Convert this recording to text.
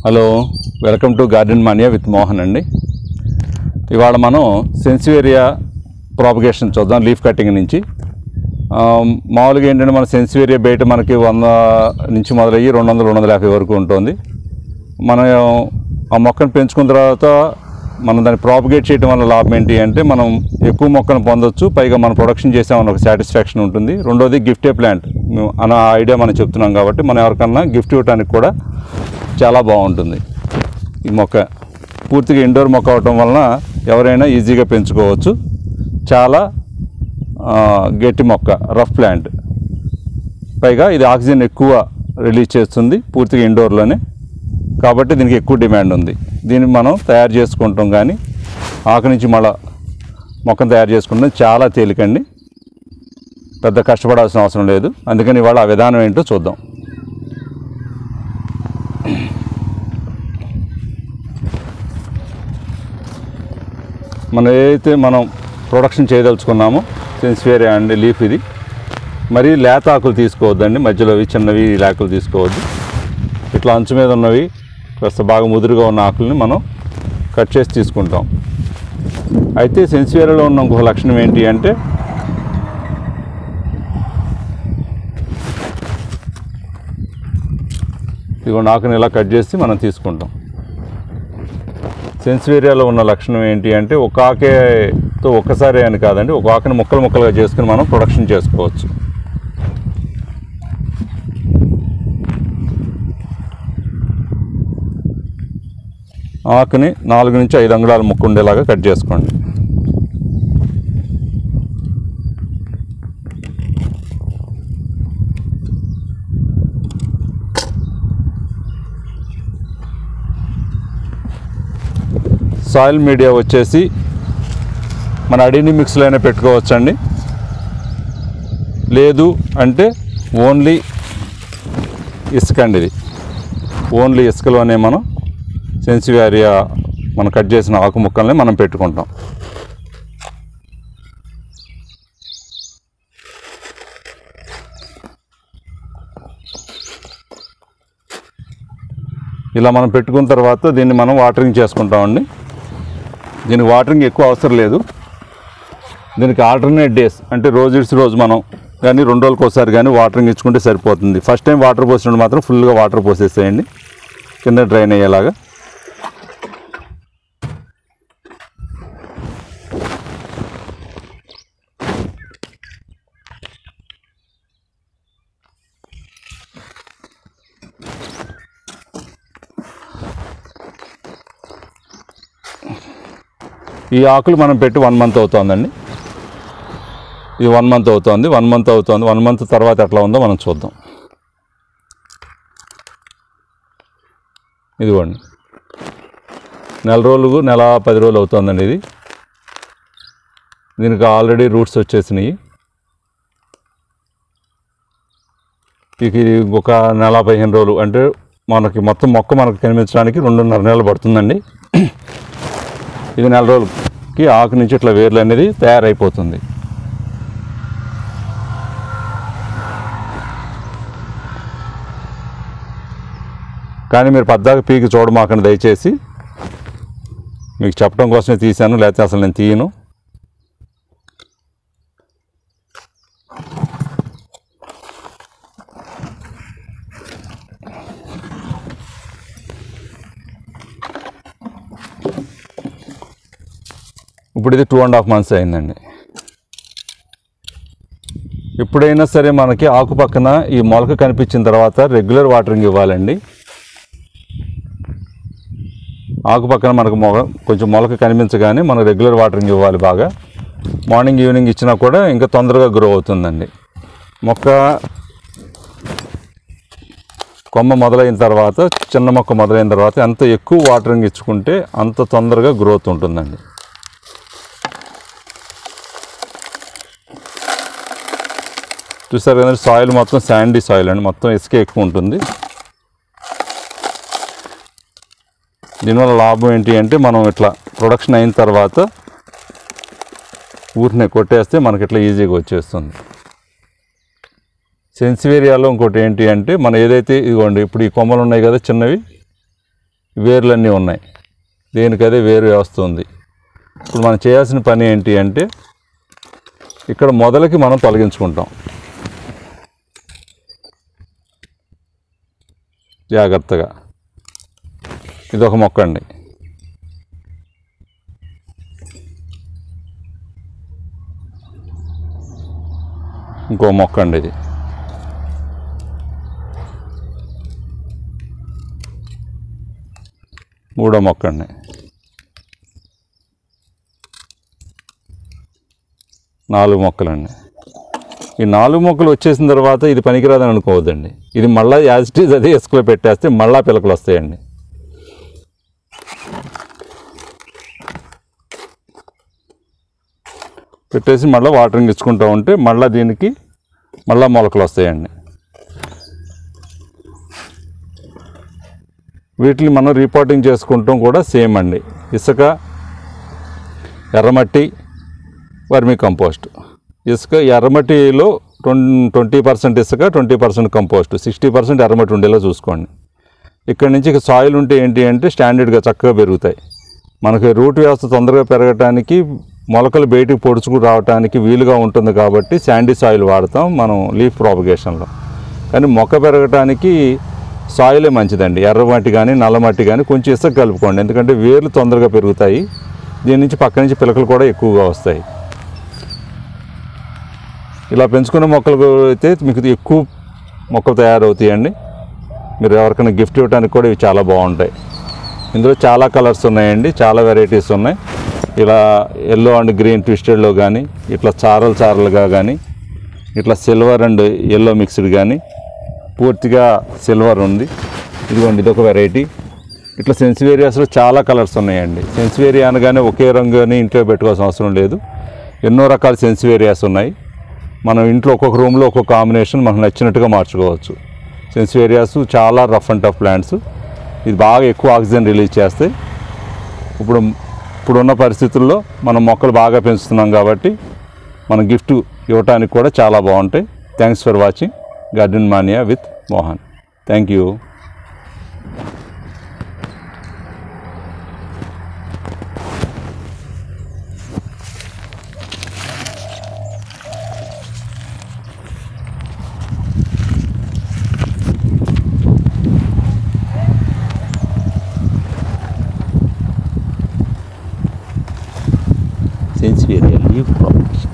hello welcome to garden mania with Mohan అండి ఇవాళ మనం సెన్సివేరియా ప్రాపగేషన్ చూద్దాం లీఫ్ కటింగ్ నుంచి ఆ, మామూలుగా ఏంటంటే మన సెన్సివేరియా బయట మనకి వంద నుంచి మొదలయ్యి రెండు వందలు రెండు వందల యాభై వరకు ఉంటుంది మనం ఆ మొక్కను పెంచుకున్న తర్వాత మనం దాన్ని ప్రాపగేట్ చేయడం వల్ల లాభం ఏంటి అంటే మనం ఎక్కువ మొక్కను పొందొచ్చు పైగా మనం ప్రొడక్షన్ చేసామని ఒక సాటిస్ఫాక్షన్ ఉంటుంది రెండోది గిఫ్టే ప్లాంట్ అన్న ఐడియా మనం చెప్తున్నాం కాబట్టి మనం ఎవరికన్నా గిఫ్ట్ ఇవ్వడానికి కూడా చాలా బాగుంటుంది ఈ మొక్క పూర్తిగా ఇండోర్ మొక్క అవటం వలన ఎవరైనా ఈజీగా పెంచుకోవచ్చు చాలా ఆ, గట్టి మొక్క రఫ్ ప్లాంట్ పైగా ఇది ఆక్సిజన్ ఎక్కువ రిలీజ్ చేస్తుంది పూర్తిగా ఇండోర్లోనే కాబట్టి దీనికి ఎక్కువ డిమాండ్ ఉంది దీన్ని మనం తయారు చేసుకుంటాం కానీ ఆకు నుంచి మళ్ళా మొక్కను తయారు చేసుకుంటాం చాలా తేలికండి పెద్ద కష్టపడాల్సిన అవసరం లేదు అందుకని ఇవాళ ఆ విధానం ఏంటో చూద్దాం మనం ఏదైతే మనం ప్రొడక్షన్ చేయదలుచుకున్నామో సెన్సివేరియా అండి లీఫ్ ఇది మరి లేత ఆకులు తీసుకోవద్దండి మధ్యలోవి చిన్నవి లేకులు తీసుకోవద్దు ఇట్లా అంచు మీద ఉన్నవి కాస్త బాగా ముదురుగా ఉన్న ఆకుల్ని మనం కట్ చేసి తీసుకుంటాం అయితే సెన్సివేరియాలో ఉన్న ఇంకొక లక్షణం ఏంటి అంటే ఇదిగో ఆకుని ఇలా కట్ చేసి మనం తీసుకుంటాం సెన్సివేరియాలో ఉన్న లక్షణం ఏంటి అంటే ఒక ఆకేతో ఒక్కసారి అని కాదండి ఒక ఆకుని ముక్కలు ముక్కలుగా చేసుకుని మనం ప్రొడక్షన్ చేసుకోవచ్చు ఆకుని నాలుగు నుంచి ఐదు అంగుళాల ముక్కు ఉండేలాగా కట్ చేసుకోండి సాయిల్ మీడియా వచ్చేసి మన అడిని మిక్స్లోనే పెట్టుకోవచ్చండి లేదు అంటే ఓన్లీ ఇసుక అండి ఇది ఓన్లీ ఇసుకలోనే మనం సెన్సివేరియా మనం కట్ చేసిన ఆకు ముక్కల్ని మనం పెట్టుకుంటాం ఇలా మనం పెట్టుకున్న తర్వాత దీన్ని మనం వాటరింగ్ చేసుకుంటామండి దీనికి వాటరింగ్ ఎక్కువ అవసరం లేదు దీనికి ఆల్టర్నేట్ డేస్ అంటే రోజు ఇడిసి రోజు మనం కానీ రెండు రోజులకు ఒకసారి కానీ వాటరింగ్ ఇచ్చుకుంటే సరిపోతుంది ఫస్ట్ టైం వాటర్ పోసినప్పుడు మాత్రం ఫుల్గా వాటర్ పోసేసేయండి కింద డ్రైన్ అయ్యేలాగా ఈ ఆకులు మనం పెట్టి వన్ మంత్ అవుతుందండి ఇది వన్ మంత్ అవుతుంది వన్ మంత్ అవుతుంది వన్ మంత్ తర్వాత ఎట్లా ఉందో మనం చూద్దాం ఇదిగోండి నెల రోజులు నెల పది రోజులు అవుతుందండి ఇది దీనికి ఆల్రెడీ రూట్స్ వచ్చేసినాయి ఇక ఇది ఒక నెల పదిహేను రోజులు అంటే మనకి మొత్తం మొక్క మనకు కనిపించడానికి రెండున్నర నెలలు పడుతుందండి ఇది నెల రోజులకి ఆకు నుంచి ఇట్లా వేర్లు అనేది తయారైపోతుంది కానీ మీరు పద్దాక పీకి చూడమాకండి దయచేసి మీకు చెప్పడం కోసమే తీశాను లేకపోతే అసలు నేను తీయను ఇప్పుడు ఇది టూ అండ్ హాఫ్ మంత్స్ అయిందండి ఎప్పుడైనా సరే మనకి ఆకు పక్కన ఈ మొలక కనిపించిన తర్వాత రెగ్యులర్ వాటరింగ్ ఇవ్వాలండి ఆకు పక్కన మనకు మొగ కొంచెం మొలక కనిపించగానే మనం రెగ్యులర్ వాటరింగ్ ఇవ్వాలి బాగా మార్నింగ్ ఈవినింగ్ ఇచ్చినా కూడా ఇంకా తొందరగా గ్రో అవుతుందండి మొక్క కొమ్మ మొదలైన తర్వాత చిన్న మొక్క మొదలైన తర్వాత ఎంత ఎక్కువ వాటరింగ్ ఇచ్చుకుంటే అంత తొందరగా గ్రోత్ ఉంటుందండి చూసారు కదండి సాయిల్ మొత్తం శాండీ సాయిల్ అండి మొత్తం ఇసుక ఎక్కువ ఉంటుంది దీనివల్ల లాభం ఏంటి అంటే మనం ఇట్లా ప్రొడక్షన్ అయిన తర్వాత ఊరినే కొట్టేస్తే మనకి ఇట్లా ఈజీగా వచ్చేస్తుంది సెన్సివేరియాలో ఇంకోటి ఏంటి అంటే మనం ఏదైతే ఇదిగోండి ఇప్పుడు ఈ కొమ్మలు ఉన్నాయి కదా చిన్నవి వేర్లన్నీ ఉన్నాయి దేనికదే వేరు వ్యవస్థ ఉంది ఇప్పుడు మనం చేయాల్సిన పని ఏంటి అంటే ఇక్కడ మొదలకి మనం తొలగించుకుంటాం జాగ్రత్తగా ఇది ఒక మొక్క అండి ఇంకో మొక్క అండి ఇది మూడో మొక్క అండి నాలుగు మొక్కలండి ఈ నాలుగు మొక్కలు వచ్చేసిన తర్వాత ఇది పనికిరాదని అనుకోవద్దండి ఇది మళ్ళీ యాజ్ ఇట్ ఈజ్ అదే ఇసుకలో పెట్టేస్తే మళ్ళా పిలకలు వస్తాయండి పెట్టేసి మళ్ళీ వాటరింగ్ ఇచ్చుకుంటూ ఉంటే మళ్ళీ దీనికి మళ్ళీ మొలకలు వస్తాయండి వీటిని మనం రిపోర్టింగ్ చేసుకుంటాం కూడా సేమ్ అండి ఇసుక ఎర్రమట్టి వర్మీ కంపోస్ట్ ఇసుక ఎర్రమట్టిలో ట్వంటీ పర్సెంట్ ఇసుక twenty percent compost sixty percent ఎర్రమట్టి ఉండేలా చూసుకోండి ఇక్కడ నుంచి ఇక సాయిల్ ఉంటే ఏంటి అంటే స్టాండర్డ్గా చక్కగా పెరుగుతాయి మనకి రూట్ వ్యవస్థ తొందరగా పెరగటానికి మొలకలు బయటికి పొడుచుకు రావడానికి వీలుగా ఉంటుంది కాబట్టి శాండీ సాయిల్ వాడతాం మనం లీఫ్ ప్రాపగేషన్లో కానీ మొక్క పెరగటానికి సాయిలే మంచిదండి ఎర్రమట్టి కానీ నల్లమట్టి కానీ కొంచెం ఇసుక కలుపుకోండి ఎందుకంటే వేర్లు తొందరగా పెరుగుతాయి దీని నుంచి పక్క నుంచి పిలకలు కూడా ఎక్కువగా వస్తాయి ఇలా పెంచుకునే మొక్కలు అయితే మీకు ఎక్కువ మొక్కలు తయారవుతాయండి మీరు ఎవరికైనా గిఫ్ట్ ఇవ్వడానికి కూడా ఇవి చాలా బాగుంటాయి ఇందులో చాలా కలర్స్ ఉన్నాయండి చాలా వెరైటీస్ ఉన్నాయి ఇలా ఎల్లో అండ్ గ్రీన్ ట్విస్టెడ్లో కానీ ఇట్లా చారలు చారలుగా కానీ ఇట్లా సిల్వర్ అండ్ ఎల్లో మిక్స్డ్ కానీ పూర్తిగా సిల్వర్ ఉంది ఇదిగోండి ఇదొక వెరైటీ ఇట్లా సెన్సివేరియాస్లో చాలా కలర్స్ ఉన్నాయండి సెన్సివేరియా అనగానే ఒకే రంగు అని ఇంట్లో పెట్టుకోవాల్సిన అవసరం లేదు ఎన్నో రకాల సెన్సివేరియాస్ ఉన్నాయి మనం ఇంట్లో ఒక్కొక్క రూమ్లో ఒక్కొక్క కాంబినేషన్ మనకు నచ్చినట్టుగా మార్చుకోవచ్చు సెన్సివేరియాస్ చాలా రఫ్ అండ్ టఫ్ ప్లాంట్స్ ఇది బాగా ఎక్కువ ఆక్సిజన్ రిలీజ్ చేస్తాయి ఇప్పుడు ఇప్పుడున్న పరిస్థితుల్లో మనం మొక్కలు బాగా పెంచుతున్నాం కాబట్టి మన గిఫ్ట్ ఇవ్వటానికి కూడా చాలా బాగుంటాయి thanks for watching garden mania with Mohan thank you sansevieria leaf property